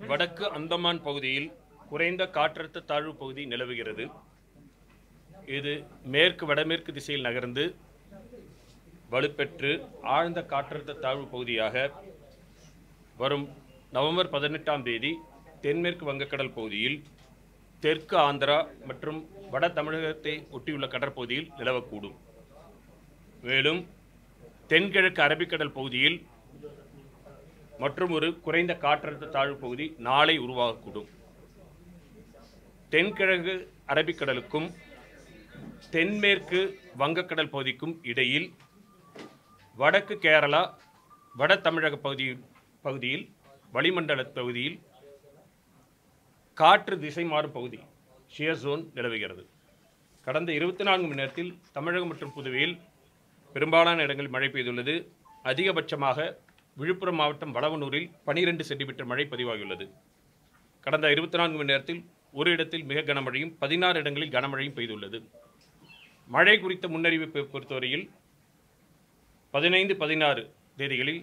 வடக்கு அந்தமான் பகுதியில் குறைந்த காற்றழுத்த தாழ்வு பகுதி நிலவுகிறது இது மேற்கு வடமேற்கு திசையில் நகர்ந்து வலுப்பெற்று ஆழ்ந்த காற்றழுத்த தாழ்வு பகுதியாக வரும் நவம்பர் பதினெட்டாம் தேதி தென்மேற்கு வங்கக்கடல் பகுதியில் தெற்கு ஆந்திரா மற்றும் வட தமிழகத்தை ஒட்டியுள்ள கடற்பகுதியில் நிலவக்கூடும் மேலும் தென்கிழக்கு அரபிக்கடல் பகுதியில் மற்றும் ஒரு குறைந்த காற்றழுத்த தாழ்வு பகுதி நாளை உருவாகக்கூடும் தென்கிழக்கு அரபிக்கடலுக்கும் தென்மேற்கு வங்கக்கடல் பகுதிக்கும் இடையில் வடக்கு கேரளா வட தமிழக பகுதி பகுதியில் வளிமண்டல பகுதியில் காற்று திசை மாறும் பகுதி ஷியர் ஜோன் நிலவுகிறது கடந்த இருபத்தி நான்கு மணி நேரத்தில் தமிழகம் மற்றும் புதுவையில் பெரும்பாலான இடங்களில் மழை பெய்துள்ளது அதிகபட்சமாக விழுப்புரம் மாவட்டம் வடவனூரில் 12 சென்டிமீட்டர் மழை பதிவாகியுள்ளது கடந்த இருபத்தி நான்கு மணி நேரத்தில் ஒரு இடத்தில் மிக கனமழையும் பதினாறு இடங்களில் கனமழையும் பெய்துள்ளது மழை குறித்த முன்னறிவிப்பை பொறுத்தவரையில் பதினைந்து பதினாறு தேதிகளில்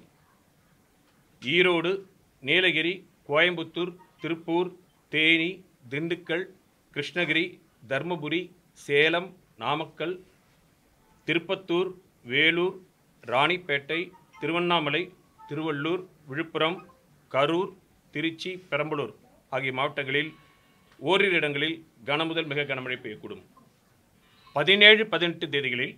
ஈரோடு நீலகிரி கோயம்புத்தூர் திருப்பூர் தேனி திண்டுக்கல் கிருஷ்ணகிரி தர்மபுரி சேலம் நாமக்கல் திருப்பத்தூர் வேலூர் ராணிப்பேட்டை திருவண்ணாமலை திருவள்ளூர் விழுப்புரம் கரூர் திருச்சி பெரம்பலூர் ஆகிய மாவட்டங்களில் ஓரிரு இடங்களில் கனமுதல் மிக கனமழை பெய்யக்கூடும் பதினேழு பதினெட்டு தேதிகளில்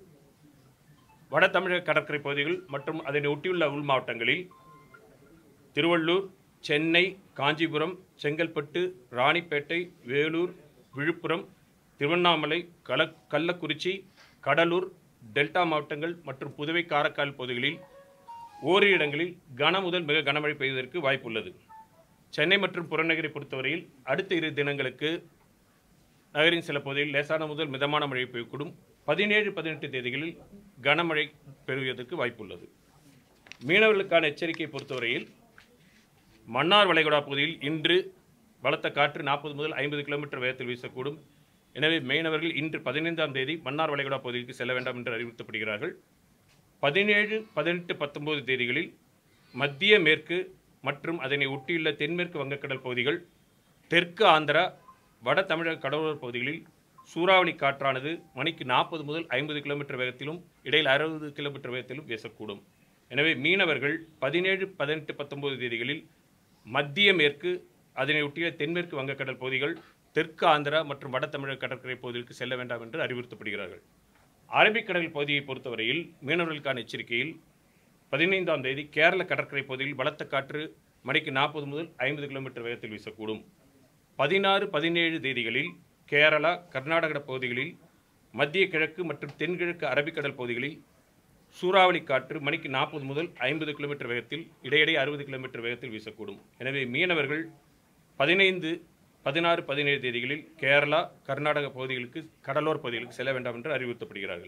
வட தமிழக கடற்கரை பகுதிகள் மற்றும் அதனை ஒட்டியுள்ள உள் மாவட்டங்களில் திருவள்ளூர் சென்னை காஞ்சிபுரம் செங்கல்பட்டு ராணிப்பேட்டை வேலூர் விழுப்புரம் திருவண்ணாமலை கல கள்ளக்குறிச்சி கடலூர் டெல்டா மாவட்டங்கள் மற்றும் புதுவை காரைக்கால் பகுதிகளில் ஓரிரு இடங்களில் கன முதல் மிக கனமழை பெய்வதற்கு வாய்ப்புள்ளது சென்னை மற்றும் புறநகரை பொறுத்தவரையில் அடுத்த இரு தினங்களுக்கு நகரின் சில பகுதிகளில் லேசான முதல் மிதமான மழை பெய்யக்கூடும் பதினேழு பதினெட்டு தேதிகளில் கனமழை பெறுவதற்கு வாய்ப்புள்ளது மீனவர்களுக்கான எச்சரிக்கை பொறுத்தவரையில் மன்னார் வளைகுடா பகுதியில் இன்று பலத்த காற்று நாற்பது முதல் ஐம்பது கிலோமீட்டர் வேகத்தில் வீசக்கூடும் எனவே மீனவர்கள் இன்று பதினைந்தாம் தேதி மன்னார் வளைகுடா பகுதிக்கு செல்ல வேண்டாம் என்று அறிவுறுத்தப்படுகிறார்கள் பதினேழு பதினெட்டு பத்தொன்பது தேதிகளில் மத்திய மேற்கு மற்றும் அதனை ஒட்டியுள்ள தென்மேற்கு வங்கக்கடல் பகுதிகள் தெற்கு ஆந்திரா வட தமிழக கடலோர பகுதிகளில் சூறாவளி காற்றானது மணிக்கு நாற்பது முதல் ஐம்பது கிலோமீட்டர் வேகத்திலும் இடையில் அறுபது கிலோமீட்டர் வேகத்திலும் வீசக்கூடும் எனவே மீனவர்கள் பதினேழு பதினெட்டு பத்தொன்பது தேதிகளில் மத்திய மேற்கு அதனை ஒட்டிய தென்மேற்கு வங்கக்கடல் பகுதிகள் தெற்கு ஆந்திரா மற்றும் வட தமிழக கடற்கரை பகுதிகளுக்கு செல்ல வேண்டாம் என்று அறிவுறுத்தப்படுகிறார்கள் அரபிக்கடல் பகுதியை பொறுத்தவரையில் மீனவர்களுக்கான எச்சரிக்கையில் பதினைந்தாம் தேதி கேரள கடற்கரை பகுதியில் பலத்த காற்று மணிக்கு நாற்பது முதல் ஐம்பது கிலோமீட்டர் வேகத்தில் வீசக்கூடும் பதினாறு பதினேழு தேதிகளில் கேரளா கர்நாடக பகுதிகளில் மத்திய கிழக்கு மற்றும் தென்கிழக்கு அரபிக்கடல் பகுதிகளில் சூறாவளி காற்று மணிக்கு நாற்பது முதல் ஐம்பது கிலோமீட்டர் வேகத்தில் இடையிடையே அறுபது கிலோமீட்டர் வேகத்தில் வீசக்கூடும் எனவே மீனவர்கள் பதினைந்து பதினாறு பதினேழு தேதிகளில் கேரளா கர்நாடக பகுதிகளுக்கு கடலோர பகுதிகளுக்கு செல்ல வேண்டாம் என்று அறிவுறுத்தப்படுகிறார்கள்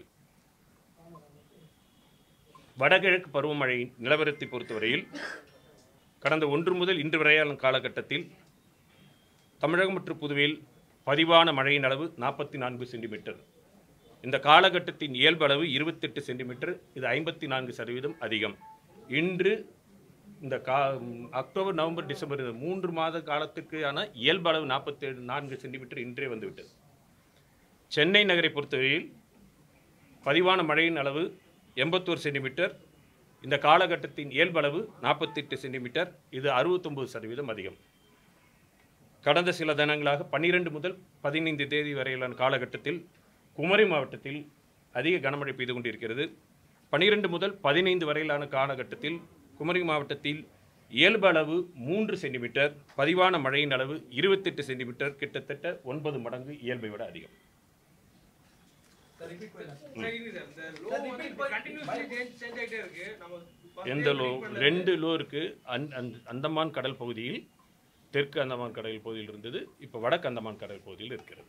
வடகிழக்கு பருவமழை நிலவரத்தை பொறுத்தவரையில் கடந்த ஒன்று முதல் இன்று வரையான காலகட்டத்தில் தமிழகம் மற்றும் புதுவையில் பதிவான மழையின் அளவு நாற்பத்தி நான்கு சென்டிமீட்டர் இந்த காலகட்டத்தின் இயல்பு அளவு இருபத்தெட்டு சென்டிமீட்டர் இது ஐம்பத்தி நான்கு சதவீதம் அதிகம் இன்று இந்த கா அக்டோபர் நவம்பர் டிசம்பர் இந்த மூன்று மாத காலத்துக்கான இயல்பு அளவு நாற்பத்தேழு நான்கு சென்டிமீட்டர் இன்றே வந்துவிட்டது சென்னை நகரை பொறுத்தவரையில் பதிவான மழையின் அளவு எண்பத்தோரு சென்டிமீட்டர் இந்த காலகட்டத்தின் இயல்பு அளவு நாற்பத்தெட்டு சென்டிமீட்டர் இது அறுபத்தொம்பது சதவீதம் அதிகம் கடந்த சில தினங்களாக பன்னிரெண்டு முதல் பதினைந்து தேதி வரையிலான காலகட்டத்தில் குமரி மாவட்டத்தில் அதிக கனமழை பெய்து கொண்டிருக்கிறது பன்னிரெண்டு முதல் பதினைந்து வரையிலான காலகட்டத்தில் குமரி மாவட்டத்தில் இயல்பு அளவு மூன்று சென்டிமீட்டர் பதிவான மழையின் அளவு இருபத்தெட்டு சென்டிமீட்டர் கிட்டத்தட்ட ஒன்பது மடங்கு இயல்பை விட அதிகம் எந்த லோ ரெண்டு லோ இருக்கு அந் அந்த- அந்தமான் கடல் பகுதியில் தெற்கு அந்தமான் கடல் பகுதியில் இருந்தது இப்போ வடக்கு அந்தமான் கடல் பகுதியில் இருக்கிறது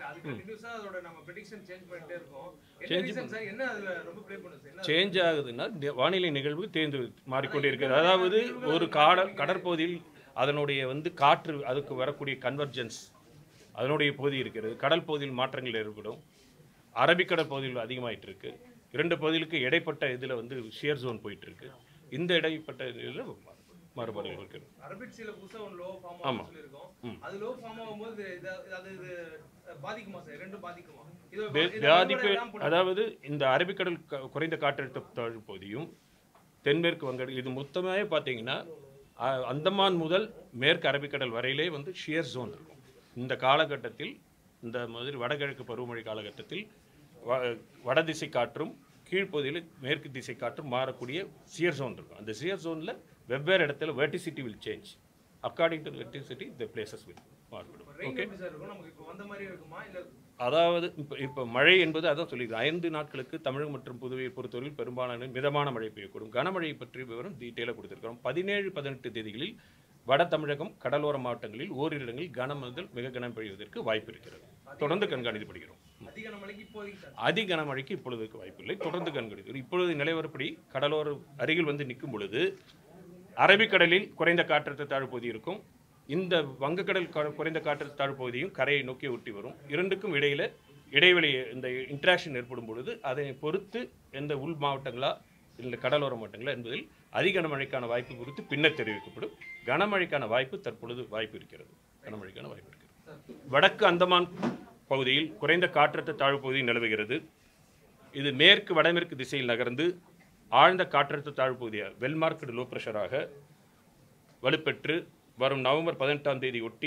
சேஞ்ச் ஆகுதுன்னா நி- வானிலை நிகழ்வு தேர்ந்து மாறிக்கொண்டே இருக்கிறது அதாவது ஒரு காட கடற்பகுதியில் அதனுடைய வந்து காற்று அதுக்கு வரக்கூடிய கன்வர்ஜென்ஸ் அதனுடைய பகுதி இருக்கிறது கடல் பகுதியில் மாற்றங்கள் ஏற்படும் அரபிக்கடல் பகுதியில் அதிகமாயிட்டு இருக்கு இரண்டு பகுதிகளுக்கு இடைப்பட்ட இதில் வந்து ஷியர் ஜோன் போயிட்டு இருக்கு இந்த இடைப்பட்ட இதில் மாறுபாடுகள் இருக்கிறது அரபிக் சீல புதுசா ஒன்று லோ ஃபார்ம் ஆமா. ஆகும் சொல்லியிருக்கோம் ம். அது லோ ஃபார்ம் ஆகும்போது இது- அது இது பாதிக்குமா சார் ரெண்டும் பாதிக்குமா இது வே- இது வியாதிப்பு வழிமுறை எல்லாம் போட்டு- அதாவது இந்த அரபிக்கடல் க- குறைந்த காற்றழுத்த தாழ்வு பகுதியும் தென்மேற்கு வங்கடல் இது மொத்தமே பார்த்தீங்கன்னா அ- அந்தமான் முதல் மேற்கு அரபிக்கடல் வரையிலே வந்து ஷியர் ஜோன் இருக்கும் இந்த காலகட்டத்தில் இந்த மாதிரி வடகிழக்கு பருவமழை காலகட்டத்தில் வ- வடதிசை காற்றும் கீழ்ப்பகுதியில் மேற்கு திசை காற்றும் மாறக்கூடிய சியர் ஜோன் இருக்கும் அந்த சியர் ஜோனில் வெவ்வேறு இடத்துல velocity will change according to velocity the places will மாறுபடும் ரெயின் ஓகே எப்படி சார் இருக்கும் நமக்கு இப்போ வந்த மாதிரி இருக்குமா இல்ல அதாவது இப்போ இப்போ மழை என்பது அதான் சொல்லியிருக்கேன் ஐந்து நாட்களுக்கு தமிழகம் மற்றும் புதுவையை பொறுத்தவரையில் பெரும்பாலான மிதமான மழை பெய்யக்கூடும் கனமழையை பற்றி விவரம் டீட்டெயிலாக கொடுத்திருக்கிறோம் பதினேழு பதினெட்டு தேதிகளில் வட தமிழகம் கடலோர மாவட்டங்களில் ஓரிரு இடங்களில் கனம் முதல் மிக கனம் பெய்வதற்கு வாய்ப்பு இருக்கிறது தொடர்ந்து கண்காணிக்கப்படுகிறோம் அதிக மழைக்கு இப்போதைக்கு சார் அதி கனமழைக்கு இப்பொழுதுக்கு வாய்ப்பில்லை தொடர்ந்து கண்காணிக்கிறோம் இப்பொழுது நிலவரப்படி கடலோர அருகில் வந்து நிற்கும் பொழுது அரபிக்கடலில் குறைந்த காற்றழுத்த தாழ்வு பகுதி இருக்கும் இந்த வங்கக்கடல் க- குறைந்த காற்றழுத்த தாழ்வு பகுதியும் கரையை நோக்கி ஒட்டி வரும் இரண்டுக்கும் இடையில இடைவெளி இந்த இன்ட்ராக்ஷன் ஏற்படும் பொழுது அதை பொறுத்து எந்த உள் மாவட்டங்களா இல்லை கடலோர மாவட்டங்களா என்பதில் அதிக கனமழைக்கான வாய்ப்பு குறித்து பின்னர் தெரிவிக்கப்படும் கனமழைக்கான வாய்ப்பு தற்பொழுது வாய்ப்பு இருக்கிறது கனமழைக்கான வாய்ப்பு இருக்கிறது வடக்கு அந்தமான் பகுதியில் குறைந்த காற்றழுத்த தாழ்வு பகுதி நிலவுகிறது இது மேற்கு வடமேற்கு திசையில் நகர்ந்து ஆழ்ந்த காற்றழுத்த தாழ்வு பகுதியாக வெல்மார்க்கடு லோ ப்ரெஷராக வலுப்பெற்று வரும் நவம்பர் பதினெட்டாம் தேதி ஒட்டி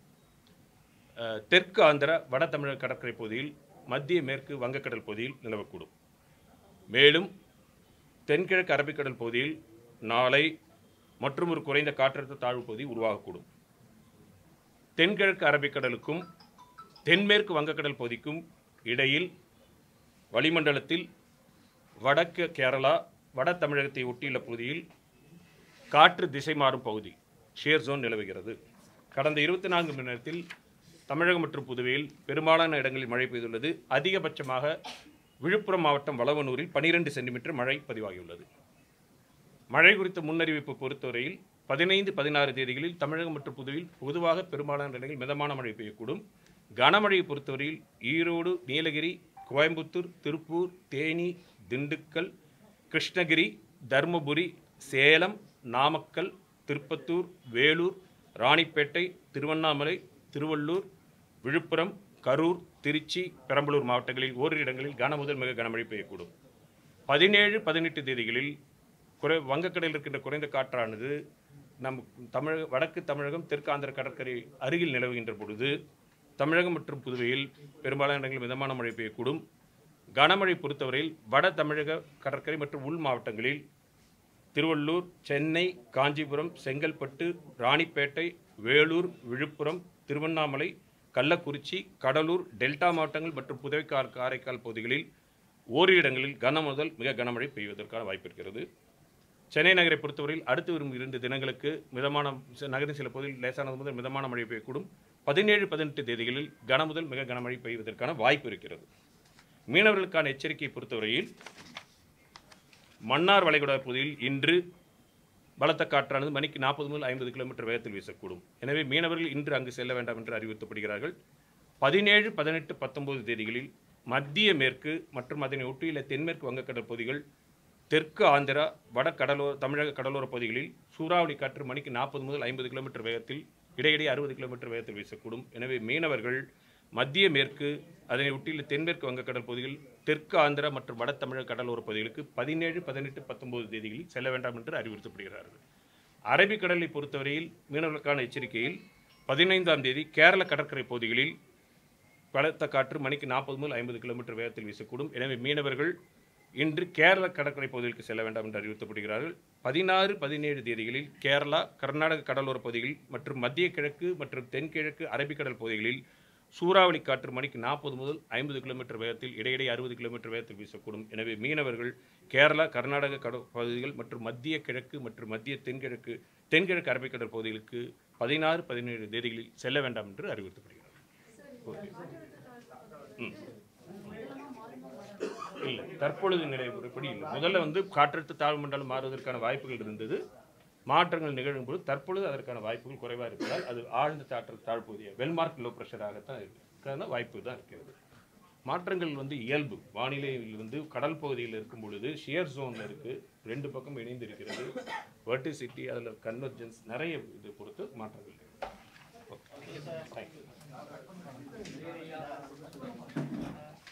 அஹ், தெற்கு ஆந்திர வட தமிழக கடற்கரை பகுதியில் மத்திய மேற்கு வங்கக்கடல் பகுதியில் நிலவக்கூடும் மேலும் தென்கிழக்கு அரபிக்கடல் பகுதியில் நாளை மற்றும் ஒரு குறைந்த காற்றழுத்த தாழ்வு பகுதி உருவாகக்கூடும் தென்கிழக்கு அரபிக்கடலுக்கும் தென்மேற்கு வங்கக்கடல் பகுதிக்கும் இடையில் வளிமண்டலத்தில் வடக்கு கேரளா வட தமிழகத்தை ஒட்டியுள்ள பகுதியில் காற்று திசை மாறும் பகுதி ஷேர் ஜோன் நிலவுகிறது கடந்த இருபத்தி நான்கு மணி நேரத்தில் தமிழகம் மற்றும் புதுவையில் பெரும்பாலான இடங்களில் மழை பெய்துள்ளது அதிகபட்சமாக விழுப்புரம் மாவட்டம் வளவனூரில் 12 சென்டிமீட்டர் மழை பதிவாகியுள்ளது மழை குறித்த முன்னறிவிப்பு பொறுத்தவரையில் பதினைந்து பதினாறு தேதிகளில் தமிழகம் மற்றும் புதுவையில் பொதுவாக பெரும்பாலான இடங்களில் மிதமான மழை பெய்யக்கூடும் கனமழையை பொறுத்தவரையில் ஈரோடு நீலகிரி கோயம்புத்தூர் திருப்பூர் தேனி திண்டுக்கல் கிருஷ்ணகிரி தருமபுரி சேலம் நாமக்கல் திருப்பத்தூர் வேலூர் ராணிப்பேட்டை திருவண்ணாமலை திருவள்ளூர் விழுப்புரம் கரூர் திருச்சி பெரம்பலூர் மாவட்டங்களில் ஓரிரு இடங்களில் கன முதல் மிக கனமழை பெய்யக்கூடும் பதினேழு பதினெட்டு தேதிகளில் குறை வங்கக்கடலில் இருக்கின்ற குறைந்த காற்றானது நம் தமிழக வடக்கு தமிழகம் தெற்கு ஆந்திர கடற்கரை அருகில் நிலவுகின்ற பொழுது தமிழகம் மற்றும் புதுவையில் பெரும்பாலான இடங்களில் மிதமான மழை பெய்யக்கூடும் கனமழை பொறுத்தவரையில் வட தமிழக கடற்கரை மற்றும் உள் மாவட்டங்களில் திருவள்ளூர் சென்னை காஞ்சிபுரம் செங்கல்பட்டு ராணிப்பேட்டை வேலூர் விழுப்புரம் திருவண்ணாமலை கள்ளக்குறிச்சி கடலூர் டெல்டா மாவட்டங்கள் மற்றும் புதுவை கா- காரைக்கால் பகுதிகளில் ஓரிரு இடங்களில் கன முதல் மிக கனமழை பெய்வதற்கான வாய்ப்பு இருக்கிறது சென்னை நகரை பொறுத்தவரையில் அடுத்து வரும் இரண்டு தினங்களுக்கு மிதமான ச- நகரின் சில பகுதியில் லேசானது முதல் மிதமான மழை பெய்யக்கூடும் பதினேழு பதினெட்டு தேதிகளில் கன முதல் மிக கனமழை பெய்வதற்கான வாய்ப்பு இருக்கிறது மீனவர்களுக்கான எச்சரிக்கையை பொறுத்தவரையில் மன்னார் வளைகுடா பகுதியில் இன்று பலத்த காற்றானது மணிக்கு நாற்பது முதல் ஐம்பது கிலோமீட்டர் வேகத்தில் வீசக்கூடும் எனவே மீனவர்கள் இன்று அங்கு செல்ல வேண்டாம் என்று அறிவுறுத்தப்படுகிறார்கள் பதினேழு பதினெட்டு பத்தொன்பது தேதிகளில் மத்திய மேற்கு மற்றும் அதனை ஒட்டியுள்ள தென்மேற்கு வங்கக்கடல் பகுதிகள் தெற்கு ஆந்திரா வட கடலோர தமிழக கடலோர பகுதிகளில் சூறாவளி காற்று மணிக்கு நாற்பது முதல் ஐம்பது கிலோமீட்டர் வேகத்தில் இடையிடையே அறுபது கிலோமீட்டர் வேகத்தில் வீசக்கூடும் எனவே மீனவர்கள் மத்திய மேற்கு அதனை ஒட்டியுள்ள தென்மேற்கு வங்கக்கடல் பகுதிகள் தெற்கு ஆந்திரா மற்றும் வட தமிழக கடலோர பகுதிகளுக்கு பதினேழு பதினெட்டு பத்தொன்பது தேதிகளில் செல்ல வேண்டாம் என்று அறிவுறுத்தப்படுகிறார்கள் அரபிக்கடலை பொறுத்தவரையில் மீனவர்களுக்கான எச்சரிக்கையில் பதினைந்தாம் தேதி கேரள கடற்கரை பகுதிகளில் பலத்த காற்று மணிக்கு நாற்பது முதல் ஐம்பது கிலோமீட்டர் வேகத்தில் வீசக்கூடும் எனவே மீனவர்கள் இன்று கேரள கடற்கரை பகுதிகளுக்கு செல்ல வேண்டாம் என்று அறிவுறுத்தப்படுகிறார்கள் பதினாறு பதினேழு தேதிகளில் கேரளா கர்நாடக கடலோர பகுதிகள் மற்றும் மத்திய கிழக்கு மற்றும் தென்கிழக்கு அரபிக்கடல் பகுதிகளில் சூறாவளி காற்று மணிக்கு நாற்பது முதல் ஐம்பது கிலோமீட்டர் வேகத்தில் இடையிடையே அறுபது கிலோமீட்டர் வேகத்தில் வீசக்கூடும் எனவே மீனவர்கள் கேரளா கர்நாடக கட பகுதிகள் மற்றும் மத்திய கிழக்கு மற்றும் மத்திய தென்கிழக்கு தென்கிழக்கு அரபிக்கடல் பகுதிகளுக்கு பதினாறு பதினேழு தேதிகளில் செல்ல வேண்டாம் என்று அறிவுறுத்தப்படுகிறார் ஓகே ம் இல்லை தற்பொழுது நிலைப்படி இல்லை முதல்ல வந்து காற்றழுத்த தாழ்வு மண்டலம் மாறுவதற்கான வாய்ப்புகள் இருந்தது மாற்றங்கள் நிகழும் போது தற்பொழுது அதற்கான வாய்ப்புகள் குறைவாக இருப்பதால் அது ஆழ்ந்த காற்று தாழ்வு பகுதியாக வெல்மார்க் லோ ப்ரெஷராகத்தான் இருக்கிறது வாய்ப்பு தான் இருக்கிறது மாற்றங்கள் வந்து இயல்பு வானிலையில் வந்து கடல் பகுதியில் இருக்கும் பொழுது ஷியர் ஜோனில் இருக்குது ரெண்டு பக்கம் இணைந்து இருக்கிறது வெர்டிசிட்டி அதில் கன்வர்ஜென்ஸ் நிறைய இது பொறுத்து மாற்றங்கள் ஓகே தேங்க்யூ